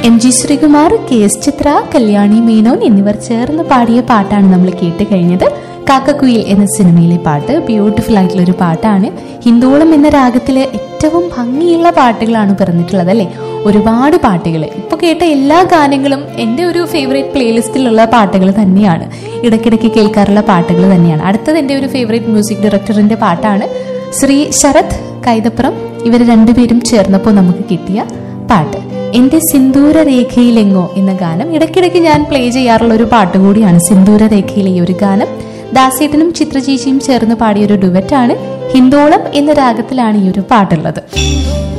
M G Sreekumar K S Chithra Kalyani Menon എന്നിവർ ചേർന്ന് പാടിയ പാട്ടാണ് നമ്മൾ കേട്ട് കഴിഞ്ഞത് കാക്കക്കുയിൽ എന്ന സിനിമയിലെ പാട്ട് ബ്യൂട്ടിഫുൾ ആയിട്ടുള്ള ഒരു പാട്ടാണ് ഹിന്ദോളം എന്ന രാഗത്തിലെ ഏറ്റവും ഭംഗിയുള്ള പാട്ടുകളാണ് പിറന്നിട്ടുള്ളത് അല്ലേ ഒരുപാട് പാട്ടുകൾ ഇപ്പോൾ കേട്ട എല്ലാ ഗാനങ്ങളും എൻ്റെ ഒരു ഫേവറേറ്റ് പ്ലേലിസ്റ്റിലുള്ള പാട്ടുകൾ തന്നെയാണ് ഇടയ്ക്കിടയ്ക്ക് കേൾക്കാറുള്ള പാട്ടുകൾ തന്നെയാണ് അടുത്തത് എൻ്റെ ഒരു ഫേവറേറ്റ് മ്യൂസിക് ഡയറക്ടറിന്റെ പാട്ടാണ് ശ്രീ ശരത് കൈതപ്പുറം ഇവർ രണ്ടുപേരും ചേർന്നപ്പോൾ നമുക്ക് കിട്ടിയ പാട്ട് എന്റെ സിന്ദൂര രേഖയിലെങ്ങോ എന്ന ഗാനം ഇടയ്ക്കിടയ്ക്ക് ഞാൻ പ്ലേ ചെയ്യാറുള്ള ഒരു പാട്ട് കൂടിയാണ് സിന്ദൂര രേഖയിലെ ഈ ഒരു ഗാനം ദാസേട്ടനും ചിത്രചേച്ചിയും ചേർന്ന് പാടിയ ഒരു ഡുവറ്റാണ് ഹിന്ദോളം എന്ന രാഗത്തിലാണ് ഈ ഒരു പാട്ടുള്ളത്